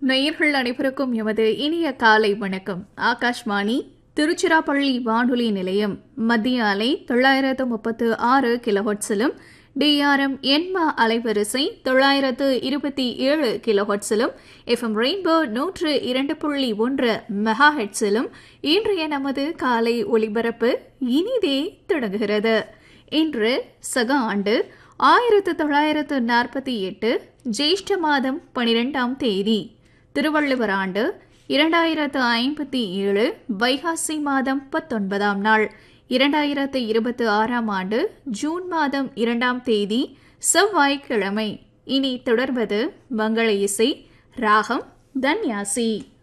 நேயர்கள் அனைவருக்கும் எமது இனிய காலை வணக்கம் ஆகாஷ்வாணி திருச்சிராப்பள்ளி வானொலி நிலையம் மத்திய அலை தொள்ளாயிரத்து முப்பத்து ஆறு கிலோஹட்ஸிலும் டிஆர்எம் எண்மா அலைவரிசை தொள்ளாயிரத்து இருபத்தி ஏழு கிலோஹட்ஸிலும் எஃப்எம் ரெயின்போ நூற்று இரண்டு புள்ளி ஒன்று மெகா ஹெட்ஸிலும் இன்றைய நமது காலை ஒளிபரப்பு இனிதே தொடங்குகிறது இன்று சக ஆண்டு ஆயிரத்து தொள்ளாயிரத்து நாற்பத்தி எட்டு ஜேஷ்ட மாதம் பனிரெண்டாம் தேதி திருவள்ளுவர் ஆண்டு இரண்டாயிரத்து ஐம்பத்தி ஏழு வைகாசி மாதம் பத்தொன்பதாம் நாள் இரண்டாயிரத்து இருபத்தி ஆறாம் ஆண்டு ஜூன் மாதம் இரண்டாம் தேதி செவ்வாய்க்கிழமை இனி தொடர்வது மங்கள இசை ராகம் தன்யாசி